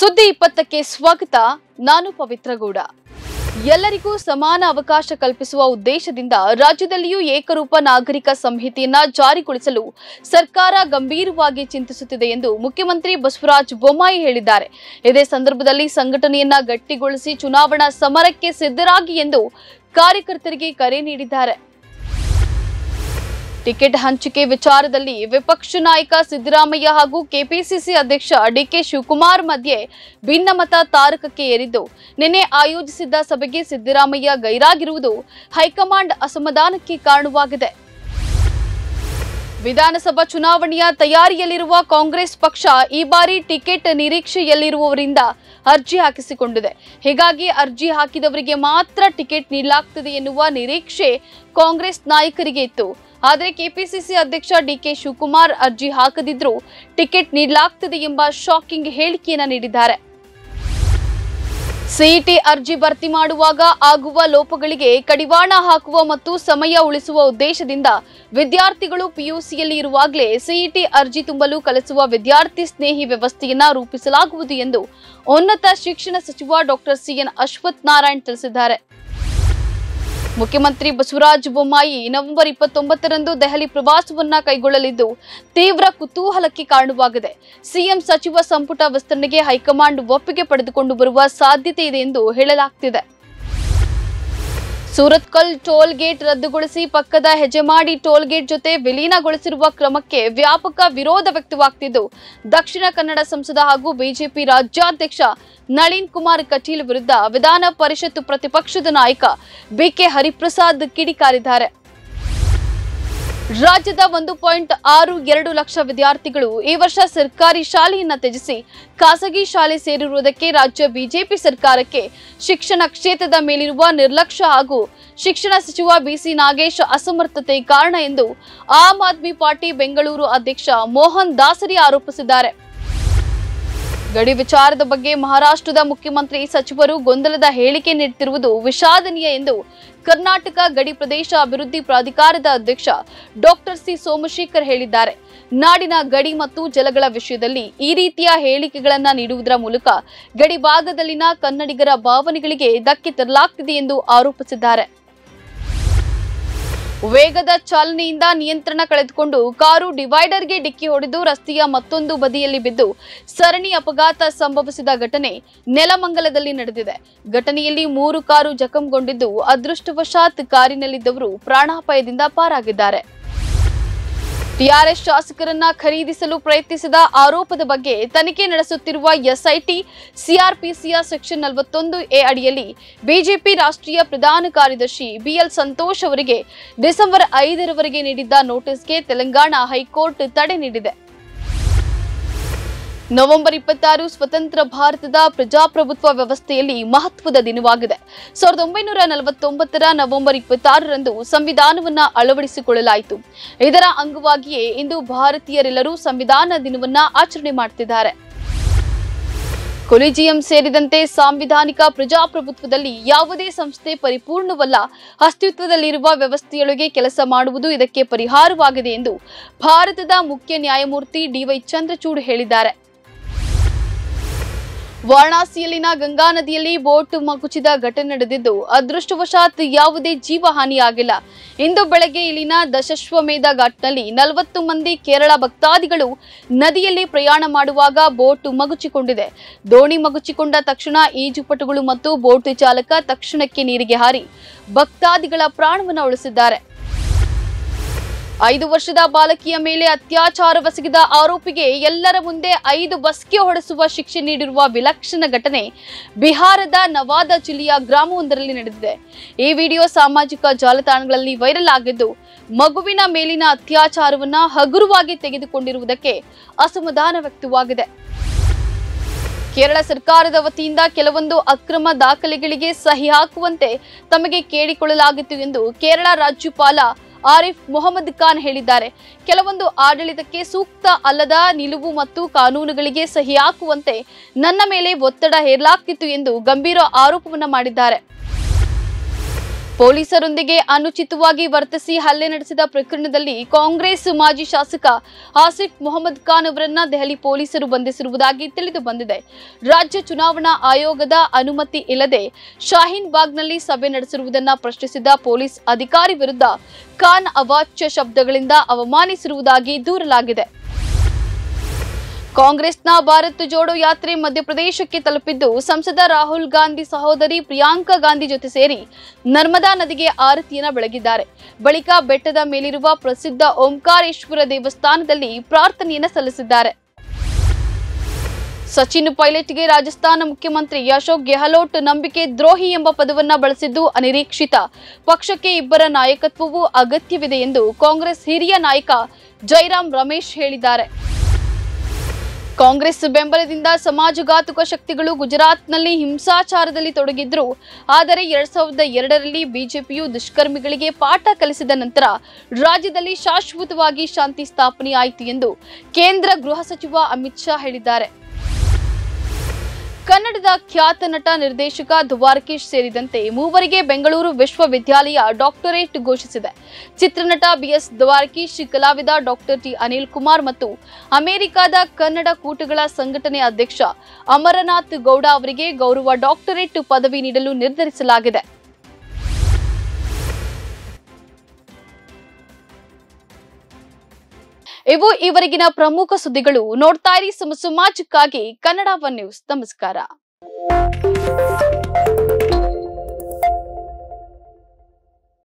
ಸುದ್ದಿ ಇಪ್ಪತ್ತಕ್ಕೆ ಸ್ವಾಗತ ನಾನು ಪವಿತ್ರ ಗೌಡ ಎಲ್ಲರಿಗೂ ಸಮಾನ ಅವಕಾಶ ಕಲ್ಪಿಸುವ ಉದ್ದೇಶದಿಂದ ರಾಜ್ಯದಲ್ಲಿಯೂ ಏಕರೂಪ ನಾಗರಿಕ ಸಂಹಿತೆಯನ್ನ ಜಾರಿಗೊಳಿಸಲು ಸರ್ಕಾರ ಗಂಭೀರವಾಗಿ ಚಿಂತಿಸುತ್ತಿದೆ ಎಂದು ಮುಖ್ಯಮಂತ್ರಿ ಬಸವರಾಜ ಬೊಮ್ಮಾಯಿ ಹೇಳಿದ್ದಾರೆ ಇದೇ ಸಂದರ್ಭದಲ್ಲಿ ಸಂಘಟನೆಯನ್ನ ಗಟ್ಟಿಗೊಳಿಸಿ ಚುನಾವಣಾ ಸಮರಕ್ಕೆ ಸಿದ್ಧರಾಗಿ ಎಂದು ಕಾರ್ಯಕರ್ತರಿಗೆ ಕರೆ ನೀಡಿದ್ದಾರೆ ಟಿಕೆಟ್ ಹಂಚಿಕೆ ವಿಚಾರದಲ್ಲಿ ವಿಪಕ್ಷ ನಾಯಕ ಸಿದ್ದರಾಮಯ್ಯ ಹಾಗೂ ಕೆಪಿಸಿಸಿ ಅಧ್ಯಕ್ಷ ಡಿಕೆ ಶಿವಕುಮಾರ್ ಮಧ್ಯೆ ಭಿನ್ನಮತ ತಾರಕಕ್ಕೆ ಏರಿದ್ದು ನಿನ್ನೆ ಆಯೋಜಿಸಿದ್ದ ಸಭೆಗೆ ಸಿದ್ದರಾಮಯ್ಯ ಗೈರಾಗಿರುವುದು ಹೈಕಮಾಂಡ್ ಅಸಮಾಧಾನಕ್ಕೆ ಕಾರಣವಾಗಿದೆ ವಿಧಾನಸಭಾ ಚುನಾವಣೆಯ ತಯಾರಿಯಲ್ಲಿರುವ ಕಾಂಗ್ರೆಸ್ ಪಕ್ಷ ಈ ಬಾರಿ ಟಿಕೆಟ್ ನಿರೀಕ್ಷೆಯಲ್ಲಿರುವವರಿಂದ ಅರ್ಜಿ ಹಾಕಿಸಿಕೊಂಡಿದೆ ಹೀಗಾಗಿ ಅರ್ಜಿ ಹಾಕಿದವರಿಗೆ ಮಾತ್ರ ಟಿಕೆಟ್ ನೀಡಲಾಗ್ತದೆ ಎನ್ನುವ ನಿರೀಕ್ಷೆ ಕಾಂಗ್ರೆಸ್ ನಾಯಕರಿಗೆ ಇತ್ತು ಆದರೆ ಕೆಪಿಸಿಸಿ ಅಧ್ಯಕ್ಷ ಡಿಕೆ ಶಿವಕುಮಾರ್ ಅರ್ಜಿ ಹಾಕದಿದ್ರೂ ಟಿಕೆಟ್ ನೀಡಲಾಗ್ತದೆ ಎಂಬ ಶಾಕಿಂಗ್ ಹೇಳಿಕೆಯನ್ನ ನೀಡಿದ್ದಾರೆ ಸಿಇಟಿ ಅರ್ಜಿ ಭರ್ತಿ ಮಾಡುವಾಗ ಆಗುವ ಲೋಪಗಳಿಗೆ ಕಡಿವಾಣ ಹಾಕುವ ಮತ್ತು ಸಮಯ ಉಳಿಸುವ ಉದ್ದೇಶದಿಂದ ವಿದ್ಯಾರ್ಥಿಗಳು ಪಿಯುಸಿಯಲ್ಲಿ ಇರುವಾಗಲೇ ಸಿಇಟಿ ಅರ್ಜಿ ತುಂಬಲು ಕಲಿಸುವ ವಿದ್ಯಾರ್ಥಿ ಸ್ನೇಹಿ ವ್ಯವಸ್ಥೆಯನ್ನ ರೂಪಿಸಲಾಗುವುದು ಎಂದು ಉನ್ನತ ಶಿಕ್ಷಣ ಸಚಿವ ಡಾಕ್ಟರ್ ಸಿಎನ್ ಅಶ್ವಥ್ ನಾರಾಯಣ್ ತಿಳಿಸಿದ್ದಾರೆ ಮುಖ್ಯಮಂತ್ರಿ ಬಸವರಾಜ ಬೊಮ್ಮಾಯಿ ನವೆಂಬರ್ ಇಪ್ಪತ್ತೊಂಬತ್ತರಂದು ದೆಹಲಿ ಪ್ರವಾಸವನ್ನ ಕೈಗೊಳ್ಳಲಿದ್ದು ತೀವ್ರ ಕುತೂಹಲಕ್ಕೆ ಕಾರಣವಾಗಿದೆ ಸಿಎಂ ಸಚಿವ ಸಂಪುಟ ವಿಸ್ತರಣೆಗೆ ಹೈಕಮಾಂಡ್ ಒಪ್ಪಿಗೆ ಪಡೆದುಕೊಂಡು ಬರುವ ಸಾಧ್ಯತೆ ಇದೆ ಎಂದು ಹೇಳಲಾಗ್ತಿದೆ ಸೂರತ್ಕಲ್ ಟೋಲ್ ಗೇಟ್ ರದ್ದುಗೊಳಿಸಿ ಪಕ್ಕದ ಹೆಜಮಾಡಿ ಟೋಲ್ ಗೇಟ್ ಜೊತೆ ವಿಲೀನಗೊಳಿಸಿರುವ ಕ್ರಮಕ್ಕೆ ವ್ಯಾಪಕ ವಿರೋಧ ವ್ಯಕ್ತವಾಗ್ತಿದ್ದು ದಕ್ಷಿಣ ಕನ್ನಡ ಸಂಸದ ಹಾಗೂ ಬಿಜೆಪಿ ರಾಜ್ಯಾಧ್ಯಕ್ಷ ನಳಿನ್ ಕುಮಾರ್ ಕಟೀಲ್ ವಿರುದ್ಧ ವಿಧಾನ ಪರಿಷತ್ ಪ್ರತಿಪಕ್ಷದ ನಾಯಕ ಬಿಕೆ ಹರಿಪ್ರಸಾದ್ ಕಿಡಿಕಾರಿದ್ದಾರೆ ರಾಜ್ಯದ ಒಂದು ಪಾಯಿಂಟ್ ಆರು ಎರಡು ಲಕ್ಷ ವಿದ್ಯಾರ್ಥಿಗಳು ಈ ವರ್ಷ ಸರ್ಕಾರಿ ಶಾಲೆಯನ್ನ ತ್ಯಜಿಸಿ ಖಾಸಗಿ ಶಾಲೆ ಸೇರಿರುವುದಕ್ಕೆ ರಾಜ್ಯ ಬಿಜೆಪಿ ಸರ್ಕಾರಕ್ಕೆ ಶಿಕ್ಷಣ ಕ್ಷೇತ್ರದ ಮೇಲಿರುವ ನಿರ್ಲಕ್ಷ್ಯ ಹಾಗೂ ಶಿಕ್ಷಣ ಸಚಿವ ಬಿಸಿ ನಾಗೇಶ್ ಅಸಮರ್ಥತೆ ಕಾರಣ ಎಂದು ಆಮ್ ಆದ್ಮಿ ಪಾರ್ಟಿ ಬೆಂಗಳೂರು ಅಧ್ಯಕ್ಷ ಮೋಹನ್ ದಾಸರಿ ಆರೋಪಿಸಿದ್ದಾರೆ ಗಡಿ ವಿಚಾರದ ಬಗ್ಗೆ ಮಹಾರಾಷ್ಟ್ರದ ಮುಖ್ಯಮಂತ್ರಿ ಸಚಿವರು ಗೊಂದಲದ ಹೇಳಿಕೆ ನೀಡುತ್ತಿರುವುದು ವಿಷಾದನೀಯ ಎಂದು ಕರ್ನಾಟಕ ಗಡಿ ಪ್ರದೇಶ ಅಭಿವೃದ್ಧಿ ಪ್ರಾಧಿಕಾರದ ಅಧ್ಯಕ್ಷ ಡಾಕ್ಟರ್ ಸಿ ಸೋಮಶೇಖರ್ ಹೇಳಿದ್ದಾರೆ ನಾಡಿನ ಗಡಿ ಮತ್ತು ಜಲಗಳ ವಿಷಯದಲ್ಲಿ ಈ ರೀತಿಯ ಹೇಳಿಕೆಗಳನ್ನ ನೀಡುವುದರ ಮೂಲಕ ಗಡಿ ಭಾಗದಲ್ಲಿನ ಕನ್ನಡಿಗರ ಭಾವನೆಗಳಿಗೆ ಧಕ್ಕೆ ತರಲಾಗ್ತಿದೆ ಎಂದು ಆರೋಪಿಸಿದ್ದಾರೆ ವೇಗದ ಚಾಲನೆಯಿಂದ ನಿಯಂತ್ರಣ ಕಳೆದುಕೊಂಡು ಕಾರು ಡಿವೈಡರ್ಗೆ ಡಿಕ್ಕಿ ಹೊಡೆದು ರಸ್ತೆಯ ಮತ್ತೊಂದು ಬದಿಯಲ್ಲಿ ಬಿದ್ದು ಸರಣಿ ಅಪಘಾತ ಸಂಭವಿಸಿದ ಘಟನೆ ನೆಲಮಂಗಲದಲ್ಲಿ ನಡೆದಿದೆ ಘಟನೆಯಲ್ಲಿ ಮೂರು ಕಾರು ಜಖಂಗೊಂಡಿದ್ದು ಅದೃಷ್ಟವಶಾತ್ ಕಾರಿನಲ್ಲಿದ್ದವರು ಪ್ರಾಣಾಪಾಯದಿಂದ ಪಾರಾಗಿದ್ದಾರೆ ಟಿಆರ್ಎಸ್ ಶಾಸಕರನ್ನ ಖರೀದಿಸಲು ಪ್ರಯತ್ನಿಸಿದ ಆರೋಪದ ಬಗ್ಗೆ ತನಿಖೆ ನಡೆಸುತ್ತಿರುವ ಎಸ್ಐಟಿ ಸಿಆರ್ಪಿಸಿಯ ಸೆಕ್ಷನ್ ನಲವತ್ತೊಂದು ಎ ಅಡಿಯಲ್ಲಿ ಬಿಜೆಪಿ ರಾಷ್ಟ್ರೀಯ ಪ್ರಧಾನ ಕಾರ್ಯದರ್ಶಿ ಬಿಎಲ್ ಸಂತೋಷ್ ಅವರಿಗೆ ಡಿಸೆಂಬರ್ ಐದರವರೆಗೆ ನೀಡಿದ್ದ ನೋಟಿಸ್ಗೆ ತೆಲಂಗಾಣ ಹೈಕೋರ್ಟ್ ತಡೆ ನೀಡಿದೆ ನವೆಂಬರ್ ಇಪ್ಪತ್ತಾರು ಸ್ವತಂತ್ರ ಭಾರತದ ಪ್ರಜಾಪ್ರಭುತ್ವ ವ್ಯವಸ್ಥೆಯಲ್ಲಿ ಮಹತ್ವದ ದಿನವಾಗಿದೆ ಸಾವಿರದ ಒಂಬೈನೂರ ನಲವತ್ತೊಂಬತ್ತರ ನವೆಂಬರ್ ಇಪ್ಪತ್ತಾರರಂದು ಸಂವಿಧಾನವನ್ನ ಅಳವಡಿಸಿಕೊಳ್ಳಲಾಯಿತು ಇದರ ಅಂಗವಾಗಿಯೇ ಇಂದು ಭಾರತೀಯರೆಲ್ಲರೂ ಸಂವಿಧಾನ ದಿನವನ್ನ ಆಚರಣೆ ಮಾಡುತ್ತಿದ್ದಾರೆ ಕೊಲಿಜಿಯಂ ಸೇರಿದಂತೆ ಸಾಂವಿಧಾನಿಕ ಪ್ರಜಾಪ್ರಭುತ್ವದಲ್ಲಿ ಯಾವುದೇ ಸಂಸ್ಥೆ ಪರಿಪೂರ್ಣವಲ್ಲ ಅಸ್ತಿತ್ವದಲ್ಲಿರುವ ವ್ಯವಸ್ಥೆಯೊಳಗೆ ಕೆಲಸ ಮಾಡುವುದು ಇದಕ್ಕೆ ಪರಿಹಾರವಾಗಿದೆ ಎಂದು ಭಾರತದ ಮುಖ್ಯ ನ್ಯಾಯಮೂರ್ತಿ ಡಿವೈ ಚಂದ್ರಚೂಡ್ ಹೇಳಿದ್ದಾರೆ ವಾರಣಾಸಿಯಲ್ಲಿನ ಗಂಗಾ ನದಿಯಲ್ಲಿ ಬೋಟ್ ಮಗುಚಿದ ಘಟನೆ ನಡೆದಿದ್ದು ಅದೃಷ್ಟವಶಾತ್ ಯಾವುದೇ ಜೀವ ಹಾನಿಯಾಗಿಲ್ಲ ಇಂದು ಬೆಳಗ್ಗೆ ಇಲ್ಲಿನ ದಶಶ್ವಮೇಧ ಘಾಟ್ನಲ್ಲಿ ನಲವತ್ತು ಮಂದಿ ಕೇರಳ ಭಕ್ತಾದಿಗಳು ನದಿಯಲ್ಲಿ ಪ್ರಯಾಣ ಮಾಡುವಾಗ ಬೋಟ್ ಮಗುಚಿಕೊಂಡಿದೆ ದೋಣಿ ಮಗುಚಿಕೊಂಡ ತಕ್ಷಣ ಈಜುಪಟುಗಳು ಮತ್ತು ಬೋಟ್ ಚಾಲಕ ತಕ್ಷಣಕ್ಕೆ ನೀರಿಗೆ ಹಾರಿ ಭಕ್ತಾದಿಗಳ ಪ್ರಾಣವನ್ನು ಉಳಿಸಿದ್ದಾರೆ ಐದು ವರ್ಷದ ಬಾಲಕಿಯ ಮೇಲೆ ಅತ್ಯಾಚಾರವೆಸಗಿದ ಆರೋಪಿಗೆ ಎಲ್ಲರ ಮುಂದೆ ಐದು ಬಸ್ಗೆ ಹೊಡೆಸುವ ಶಿಕ್ಷೆ ನೀಡಿರುವ ವಿಲಕ್ಷಣ ಘಟನೆ ಬಿಹಾರದ ನವಾದ ಜಿಲ್ಲೆಯ ಗ್ರಾಮವೊಂದರಲ್ಲಿ ನಡೆದಿದೆ ಈ ವಿಡಿಯೋ ಸಾಮಾಜಿಕ ಜಾಲತಾಣಗಳಲ್ಲಿ ವೈರಲ್ ಆಗಿದ್ದು ಮಗುವಿನ ಮೇಲಿನ ಅತ್ಯಾಚಾರವನ್ನ ಹಗುರವಾಗಿ ತೆಗೆದುಕೊಂಡಿರುವುದಕ್ಕೆ ಅಸಮಾಧಾನ ವ್ಯಕ್ತವಾಗಿದೆ ಕೇರಳ ಸರ್ಕಾರದ ವತಿಯಿಂದ ಕೆಲವೊಂದು ಅಕ್ರಮ ದಾಖಲೆಗಳಿಗೆ ಸಹಿ ಹಾಕುವಂತೆ ತಮಗೆ ಕೇಳಿಕೊಳ್ಳಲಾಗಿತ್ತು ಎಂದು ಕೇರಳ ರಾಜ್ಯಪಾಲ ಆರಿಫ್ ಮೊಹಮ್ಮದ್ ಖಾನ್ ಹೇಳಿದ್ದಾರೆ ಕೆಲವೊಂದು ಆಡಳಿತಕ್ಕೆ ಸೂಕ್ತ ಅಲ್ಲದ ನಿಲುವು ಮತ್ತು ಕಾನೂನುಗಳಿಗೆ ಸಹಿ ಹಾಕುವಂತೆ ನನ್ನ ಮೇಲೆ ಒತ್ತಡ ಹೇರಲಾಗ್ತಿತ್ತು ಎಂದು ಗಂಭೀರ ಆರೋಪವನ್ನ ಮಾಡಿದ್ದಾರೆ ಪೊಲೀಸರೊಂದಿಗೆ ಅನುಚಿತವಾಗಿ ವರ್ತಿಸಿ ಹಲ್ಲೆ ನಡೆಸಿದ ಪ್ರಕರಣದಲ್ಲಿ ಕಾಂಗ್ರೆಸ್ ಮಾಜಿ ಶಾಸಕ ಆಸಿಫ್ ಮೊಹಮ್ಮದ್ ಖಾನ್ ಅವರನ್ನ ದೆಹಲಿ ಪೊಲೀಸರು ಬಂಧಿಸಿರುವುದಾಗಿ ತಿಳಿದು ಬಂದಿದೆ ರಾಜ್ಯ ಚುನಾವಣಾ ಆಯೋಗದ ಅನುಮತಿ ಇಲ್ಲದೆ ಶಾಹೀನ್ ಬಾಗ್ನಲ್ಲಿ ಸಭೆ ನಡೆಸಿರುವುದನ್ನ ಪ್ರಶ್ನಿಸಿದ ಪೊಲೀಸ್ ಅಧಿಕಾರಿ ವಿರುದ್ಧ ಖಾನ್ ಅವಾಚ್ಯ ಶಬ್ದಗಳಿಂದ ಅವಮಾನಿಸಿರುವುದಾಗಿ ದೂರಲಾಗಿದೆ ಕಾಂಗ್ರೆಸ್ನ ಭಾರತ್ ಜೋಡೋ ಯಾತ್ರೆ ಮಧ್ಯಪ್ರದೇಶಕ್ಕೆ ತಲುಪಿದ್ದು ಸಂಸದ ರಾಹುಲ್ ಗಾಂಧಿ ಸಹೋದರಿ ಪ್ರಿಯಾಂಕಾ ಗಾಂಧಿ ಜೊತೆ ಸೇರಿ ನರ್ಮದಾ ನದಿಗೆ ಆರತಿಯನ್ನ ಬೆಳಗಿದ್ದಾರೆ ಬಳಿಕ ಬೆಟ್ಟದ ಮೇಲಿರುವ ಪ್ರಸಿದ್ಧ ಓಂಕಾರೇಶ್ವರ ದೇವಸ್ಥಾನದಲ್ಲಿ ಪ್ರಾರ್ಥನೆಯನ್ನ ಸಲ್ಲಿಸಿದ್ದಾರೆ ಸಚಿನ್ ಪೈಲಟ್ಗೆ ರಾಜಸ್ಥಾನ ಮುಖ್ಯಮಂತ್ರಿ ಅಶೋಕ್ ಗೆಹ್ಲೋಟ್ ನಂಬಿಕೆ ದ್ರೋಹಿ ಎಂಬ ಪದವನ್ನ ಬಳಸಿದ್ದು ಅನಿರೀಕ್ಷಿತ ಪಕ್ಷಕ್ಕೆ ಇಬ್ಬರ ನಾಯಕತ್ವವೂ ಅಗತ್ಯವಿದೆ ಎಂದು ಕಾಂಗ್ರೆಸ್ ಹಿರಿಯ ನಾಯಕ ಜೈರಾಮ್ ರಮೇಶ್ ಹೇಳಿದ್ದಾರೆ ಕಾಂಗ್ರೆಸ್ ಬೆಂಬಲದಿಂದ ಸಮಾಜಘಾತುಕ ಶಕ್ತಿಗಳು ಗುಜರಾತ್ನಲ್ಲಿ ಹಿಂಸಾಚಾರದಲ್ಲಿ ತೊಡಗಿದ್ರು ಆದರೆ ಎರಡ್ ಸಾವಿರದ ಎರಡರಲ್ಲಿ ಬಿಜೆಪಿಯು ದುಷ್ಕರ್ಮಿಗಳಿಗೆ ಪಾಠ ಕಲಿಸಿದ ನಂತರ ರಾಜ್ಯದಲ್ಲಿ ಶಾಶ್ವತವಾಗಿ ಶಾಂತಿ ಸ್ಥಾಪನೆಯಾಯಿತು ಎಂದು ಕೇಂದ್ರ ಗೃಹ ಸಚಿವ ಅಮಿತ್ ಶಾ ಹೇಳಿದ್ದಾರೆ ಕನ್ನಡದ ಖ್ಯಾತ ನಟ ನಿರ್ದೇಶಕ ದ್ವಾರಕೀಶ್ ಸೇರಿದಂತೆ ಮೂವರಿಗೆ ಬೆಂಗಳೂರು ವಿಶ್ವವಿದ್ಯಾಲಯ ಡಾಕ್ಟರೇಟ್ ಘೋಷಿಸಿದೆ ಚಿತ್ರನಟ ಬಿಎಸ್ ದ್ವಾರಕೀಶ್ ಕಲಾವಿದ ಡಾಕ್ಟರ್ ಟಿ ಅನಿಲ್ ಕುಮಾರ್ ಮತ್ತು ಅಮೆರಿಕದ ಕನ್ನಡ ಕೂಟಗಳ ಸಂಘಟನೆ ಅಧ್ಯಕ್ಷ ಅಮರನಾಥ್ ಗೌಡ ಅವರಿಗೆ ಗೌರವ ಡಾಕ್ಟರೇಟ್ ಪದವಿ ನೀಡಲು ನಿರ್ಧರಿಸಲಾಗಿದೆ ಇವು ಈವರೆಗಿನ ಪ್ರಮುಖ ಸುದ್ದಿಗಳು ನೋಡ್ತಾ ಇರಿ ಸಮ ಸಮಾಜಕ್ಕಾಗಿ ಕನ್ನಡ ಒನ್ ನ್ಯೂಸ್ ನಮಸ್ಕಾರ